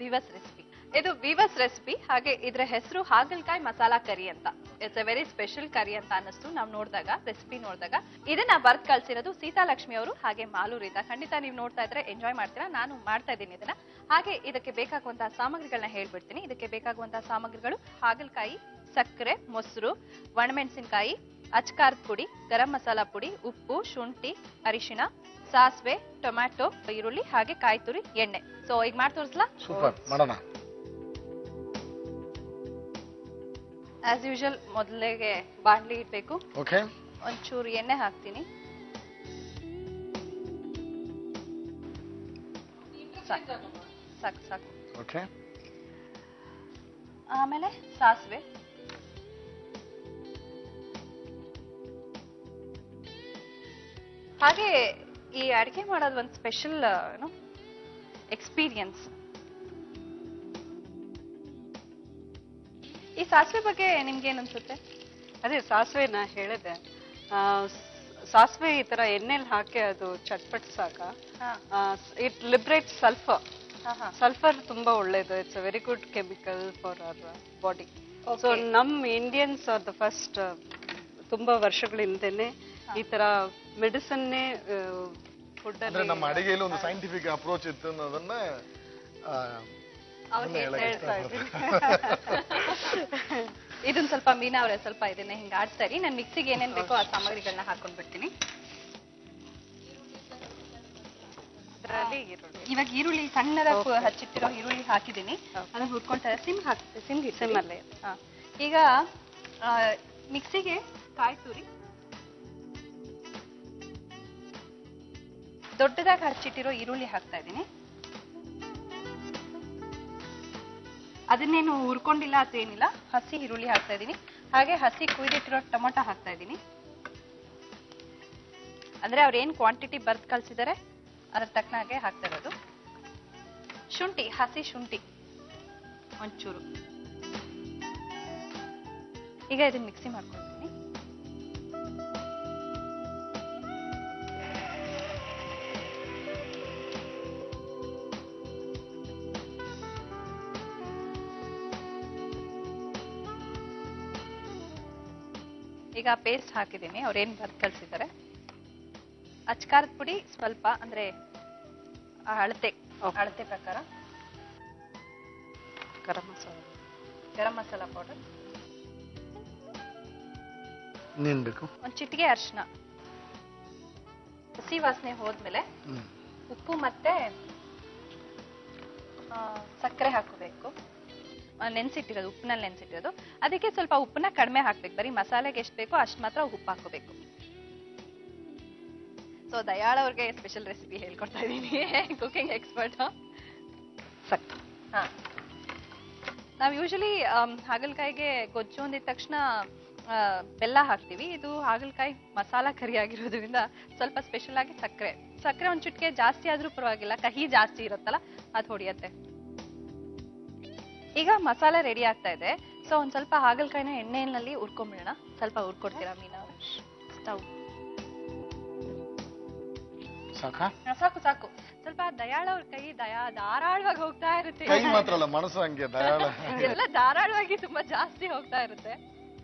ವಿವಸ್ recipe ಇದು ವಿವಸ್ recipe ಹಾಗೆ ಇದ್ರ ಹೆಸರು ಹಾಗಲಕಾಯಿ ಮಸಾಲಾ ಕರಿ ಅಂತ it's a very special curry ಅಂತ ಅನ್ನಿಸ್ತು ನಾವು ನೋಡಿದಾಗ ರೆಸಿಪಿ ನೋಡಿದಾಗ ಇದನ್ನ ಬರ್ತ್ ಕಳ್ಸಿರೋದು ಸೀತಾಲಕ್ಷ್ಮಿ ಅವರು ಹಾಗೆ ಮಾಲೂರಿಂದ ಖಂಡಿತ ನೀವು ನೋಡ್ತಾ ಇದ್ರೆ ಎಂಜಾಯ್ ಮಾಡ್ತೀರಾ ನಾನು ಮಾಡ್ತಾ ಇದ್ದೀನಿ ಇದನ್ನ ಹಾಗೆ ಇದಕ್ಕೆ ಬೇಕಾಗುವಂತಹ ಸಾಮಗ್ರಿಗಳನ್ನ ಹೇಳ್ಬಿಡ್ತೀನಿ ಇದಕ್ಕೆ ಬೇಕಾಗುವಂತಹ ಸಾಮಗ್ರಿಗಳು ಹಾಗಲಕಾಯಿ ಸಕ್ಕರೆ ಮೊಸರು ಒಣಮೆಣಸಿನಕಾಯಿ ಅಚ್ಕಾರದ ಪುಡಿ ಗರಂ ಮಸಾಲಾ ಪುಡಿ ಉಪ್ಪು ಶುಂಠಿ ಅರಿಶಿಣ ಸಾಸಿವೆ ಟೊಮ್ಯಾಟೊ ಈರುಳ್ಳಿ ಹಾಗೆ ಕಾಯಿ ತುರಿ ಎಣ್ಣೆ ಸೊ ಈಗ ಮಾಡಿ ತೋರಿಸ್ಲಾ ಸೂಪರ್ ಮಾಡೋಣ ಆಸ್ ಯೂಶಲ್ ಮೊದಲಿಗೆ ಬಾಣ್ಲಿ ಇಡ್ಬೇಕು ಓಕೆ ಒಂಚೂರು ಎಣ್ಣೆ ಹಾಕ್ತೀನಿ ಸಾಕು ಸಾಕು ಸಾಕು ಓಕೆ ಆಮೇಲೆ ಸಾಸಿವೆ ಹಾಗೆ ಈ ಅಡಿಗೆ ಮಾಡೋದು ಒಂದು ಸ್ಪೆಷಲ್ ಏನು ಎಕ್ಸ್ಪೀರಿಯನ್ಸ್ ಈ ಸಾಸಿವೆ ಬಗ್ಗೆ ನಿಮ್ಗೆ ಏನ್ ಅನ್ಸುತ್ತೆ ಅದೇ ಸಾಸಿವೆ ನಾ ಹೇಳಿದೆ ಆ, ಸ್- ಸಾಸಿವೆ ಈ ತರ ಎಣ್ಣೆಲಿ ಹಾಕಿ ಅದು ಚಟ್ಪಟ್ಸಾಕ ಹಾ ಇಟ್ ಲಿಬ್ರೇಟ್ ಸಲ್ಫರ್ ಹಾ ಹಾ ಸಲ್ಫರ್ ತುಂಬಾ ಒಳ್ಳೇದು it's a very good chemical for our body so Okay. ನಮ್ ಇಂಡಿಯನ್ಸ್ ಆರ್ ದ ಫಸ್ಟ್ ತುಂಬಾ ವರ್ಷಗಳ ಹಿಂದೆನೆ ಈ ತರ ಮೆಡಿಸನ್ನೇ ಫುಡ್ ಅಂದ್ರೆ ನಮ್ಮ ಅಡಿಗೆಯಲ್ಲಿ ಒಂದು ಸೈಂಟಿಫಿಕ್ ಅಪ್ರೋಚ್ ಇತ್ತು ಅನ್ನೋದನ್ನ ಆ, ಅವ್ರು ಅದನ್ನ ಹೇಳಕ್ ಹೇಳ್ತಾ ಇಷ್ಟಪಡ್ತೀನಿ. ಇದನ್ನ ಸ್ವಲ್ಪ ಮೀನಾ ಅವರೇ ಸ್ವಲ್ಪ ಇದನ್ನ ಹಿಂಗ ಆಡ್ತಾ ಇರಿ ನಾನು ಮಿಕ್ಸಿಗೆ ಏನೇನ್ ಬೇಕೋ ಆ ಸಾಮಗ್ರಿಗಳನ್ನ ಹಾಕೊಂಡ್ ಬಿಡ್ತೀನಿ ಅದರಲ್ಲಿ ಈರುಳ್ಳಿ ಇವಾಗ ಈರುಳ್ಳಿ ಸಣ್ಣದ ಕು- ಹಚ್ಚಿಟ್ಟಿರೋ ಈರುಳ್ಳಿ ಹಾಕಿದ್ದೀನಿ ಅದನ್ನ ಹುರ್ಕೊಂತಾರೆ ಸಿಮ್ ಹಾಕ್ತೆ ಸಿಮ್ ಸಿಮ್ಮಲ್ಲೇ ಹಾ ಈಗ ಆ, ಮಿಕ್ಸಿಗೆ ಕಾಯಿ ತುರಿ ದೊಡ್ಡದಾಗಿ ಹಚ್ಚಿಟ್ಟಿರೋ ಈರುಳ್ಳಿ ಹಾಕ್ತಾ ಇದ್ದೀನಿ ಅದನ್ನೇನು ಹುರ್ಕೊಂಡಿಲ್ಲ ಅಥವಾ ಏನಿಲ್ಲ ಹಸಿ ಈರುಳ್ಳಿ ಹಾಕ್ತಾ ಇದ್ದೀನಿ ಹಾಗೆ ಹಸಿ ಕುಯ್ದಿಟ್ಟಿರೋ ಟೊಮೊಟೊ ಹಾಕ್ತಾ ಇದ್ದೀನಿ ಅಂದ್ರೆ ಅವ್ರು ಏನ್ ಕ್ವಾಂಟಿಟಿ ಬರ್ದ್ ಕಳ್ಸಿದ್ದಾರೆ ಅದ್ರ ತಕ್ಕನಾಗೆ ಹಾಕ್ತಾ ಇರೋದು ಶುಂಠಿ ಹಸಿ ಶುಂಠಿ ಒಂಚೂರು ಈಗ ಇದನ್ನ ಮಿಕ್ಸಿ ಮಾಡ್ಕೊಳ್ತೀನಿ ಈಗ ಪೇಸ್ಟ್ ಹಾಕಿದ್ದೀನಿ ಅವ್ರೇನ್ ಬರ್ದ್ ಕಳ್ಸಿದ್ದಾರೆ ಅಚ್ಕಾರದ ಪುಡಿ ಸ್ವಲ್ಪ ಅಂದ್ರೆ ಆ ಅಳತೆ ಅಳತೆ ಪ್ರಕಾರ ಗರಂ ಮಸಾಲ ಗರಂ ಮಸಾಲ ಪೌಡರ್ ಇನ್ನೇನ್ ಬೇಕು ಒಂದ್ ಚಿಟಿಗೆ ಅರಿಶಿನ ಹಸಿ ವಾಸನೆ ಹೋದ್ಮೇಲೆ ಹ್ಮ್ ಉಪ್ಪು ಮತ್ತೆ ಆ, ಸಕ್ಕರೆ ಹಾಕೋಬೇಕು ಆ, ನೆನ್ಸಿಟ್ಟಿರೋದು ಉಪ್ಪಿನಲ್ಲಿ ನೆನ್ಸಿಟ್ಟಿರೋದು ಅದಕ್ಕೆ ಸ್ವಲ್ಪ ಉಪ್ಪನ್ನ ಕಡಿಮೆ ಹಾಕ್ಬೇಕು ಬರೀ ಮಸಾಲೆಗೆ ಎಷ್ಟು ಬೇಕೋ ಅಷ್ಟು ಮಾತ್ರ ಉಪ್ಪು ಹಾಕೋಬೇಕು ಸೊ ದಯಾಳ್ ಅವ್ರಿಗೆ ಸ್ಪೆಷಲ್ ರೆಸಿಪಿ ಹೇಳ್ಕೊಡ್ತಾ ಇದ್ದೀನಿ ಕುಕಿಂಗ್ ಎಕ್ಸ್ಪರ್ಟ್ ಸಕ್ ಹಾ ನಾವು ಯೂಶಲಿ ಹಾಗಲಕಾಯಿಗೆ ಗೊಜ್ಜು ಅಂದಿದ ತಕ್ಷಣ ಆ, ಬೆಲ್ಲ ಹಾಕ್ತೀವಿ ಇದು ಹಾಗಲಕಾಯಿ ಮಸಾಲಾ ಕರಿ ಆಗಿರೋದ್ರಿಂದ ಸ್ವಲ್ಪ ಸ್ಪೆಷಲ್ ಆಗಿ ಸಕ್ಕರೆ ಸಕ್ಕರೆ ಒಂದ್ ಚುಟ್ಕೆ ಜಾಸ್ತಿ ಆದ್ರೂ ಪರವಾಗಿಲ್ಲ ಕಹಿ ಜಾಸ್ತಿ ಇರುತ್ತಲ್ಲ ಅದು ಹೊಡಿಯತ್ತೆ ಈಗ ಮಸಾಲೆ ರೆಡಿ ಆಗ್ತಾ ಇದೆ ಸೊ ಒಂದ್ ಸ್ವಲ್ಪ ಹಾಗಲಕಾಯಿನ ಎಣ್ಣೆಯಲ್ಲಿ ಹುರ್ಕೊಂಬಿಡೋಣ ಸ್ವಲ್ಪ ಹುರ್ಕೊಡ್ತೀರಾ ಮೀನಾ ಸ್ಟವ್ ಸಾಕಾ ಸಾಕು ಸಾಕು ಸ್ವಲ್ಪ ದಯಾಳ ಅವ್ರ ಕೈ ದಯಾ ಧಾರಾಳವಾಗಿ ಹೋಗ್ತಾ ಇರುತ್ತೆ ಕೈ ಮಾತ್ರ ಅಲ್ಲ ಮನಸ್ಸು ಹಂಗೆ ದಯಾಳ ಎಲ್ಲ ಧಾರಾಳವಾಗಿ ತುಂಬಾ ಜಾಸ್ತಿ ಹೋಗ್ತಾ ಇರುತ್ತೆ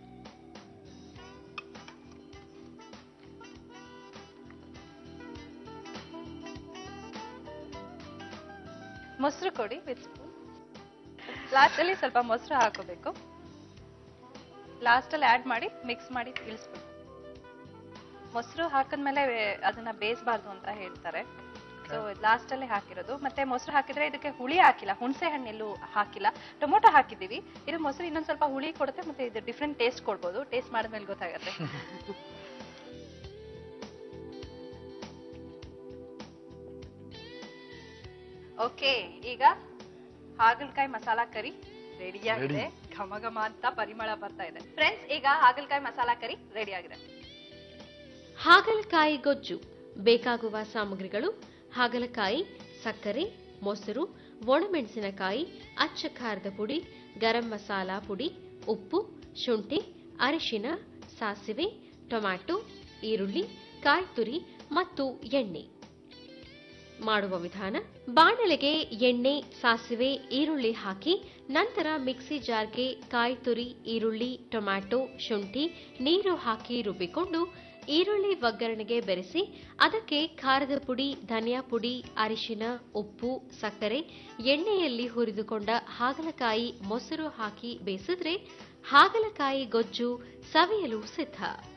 ಮೊಸರು ಕೊಡಿ ವಿತ್ ಸ್ಪೂನ್ ಲಾಸ್ಟ್ ಅಲ್ಲಿ ಸ್ವಲ್ಪ ಮೊಸರು ಹಾಕೋಬೇಕು ಲಾಸ್ಟ್ ಅಲ್ಲಿ ಆಡ್ ಮಾಡಿ ಮಿಕ್ಸ್ ಮಾಡಿ ಇಳಿಸ್ಬೇಕು ಮೊಸರು ಹಾಕಿದ್ಮೇಲೆ ಅದನ್ನ ಬೇಯಿಸಬಾರ್ದು ಅಂತ ಹೇಳ್ತಾರೆ ಸೊ ಲಾಸ್ಟ್ ಅಲ್ಲಿ ಹಾಕಿರೋದು ಮತ್ತೆ ಮೊಸರು ಹಾಕಿದ್ರೆ ಇದಕ್ಕೆ ಹುಳಿ ಹಾಕಿಲ್ಲ ಹುಣಸೆ ಹಣ್ಣೆಲ್ಲೂ ಹಾಕಿಲ್ಲ ಟೊಮೊಟೊ ಹಾಕಿದೀವಿ ಇದು ಮೊಸರು ಇನ್ನೊಂದ್ ಸ್ವಲ್ಪ ಹುಳಿ ಕೊಡುತ್ತೆ ಮತ್ತೆ ಇದು ಡಿಫ್ರೆಂಟ್ ಟೇಸ್ಟ್ ಕೊಡ್ಬೋದು ಟೇಸ್ಟ್ ಮಾಡಿದ್ಮೇಲೆ ಗೊತ್ತಾಗತ್ತೆ ಓಕೆ ಈಗ ಹಾಗಲಕಾಯಿ ಮಸಾಲಾ ಕರಿ ರೆಡಿ ಆಗಿದೆ ಘಮ ಘಮ ಅಂತ ಪರಿಮಳ ಬರ್ತಾ ಇದೆ ಫ್ರೆಂಡ್ಸ್ ಈಗ ಹಾಗಲಕಾಯಿ ಮಸಾಲಾ ಕರಿ ರೆಡಿ ಆಗಿದೆ ಹಾಗಲಕಾಯಿ ಗೊಜ್ಜು ಬೇಕಾಗುವ ಸಾಮಗ್ರಿಗಳು ಹಾಗಲಕಾಯಿ ಸಕ್ಕರೆ ಮೊಸರು ಒಣಮೆಣಸಿನಕಾಯಿ ಅಚ್ಚ ಖಾರದ ಪುಡಿ ಗರಂ ಮಸಾಲಾ ಪುಡಿ ಉಪ್ಪು ಶುಂಠಿ ಅರಿಶಿನ ಸಾಸಿವೆ ಟೊಮ್ಯಾಟೊ ಈರುಳ್ಳಿ ಕಾಯಿ ತುರಿ ಮತ್ತು ಎಣ್ಣೆ ಮಾಡುವ ವಿಧಾನ ಬಾಣಲೆಗೆ ಎಣ್ಣೆ ಸಾಸಿವೆ ಈರುಳ್ಳಿ ಹಾಕಿ ನಂತರ ಮಿಕ್ಸಿ ಜಾರ್ಗೆ ಕಾಯಿ ತುರಿ ಈರುಳ್ಳಿ ಟೊಮ್ಯಾಟೊ ಶುಂಠಿ ನೀರು ಹಾಕಿ ರುಬ್ಬಿಕೊಂಡು ಈರುಳ್ಳಿ ಒಗ್ಗರಣೆಗೆ ಬೆರೆಸಿ ಅದಕ್ಕೆ ಖಾರದ ಪುಡಿ ಧನಿಯಾ ಪುಡಿ ಅರಿಶಿನ ಉಪ್ಪು ಸಕ್ಕರೆ ಎಣ್ಣೆಯಲ್ಲಿ ಹುರಿದುಕೊಂಡ ಹಾಗಲಕಾಯಿ ಮೊಸರು ಹಾಕಿ ಬೇಯಿಸಿದ್ರೆ ಹಾಗಲಕಾಯಿ ಗೊಜ್ಜು ಸವಿಯಲು ಸಿದ್ಧ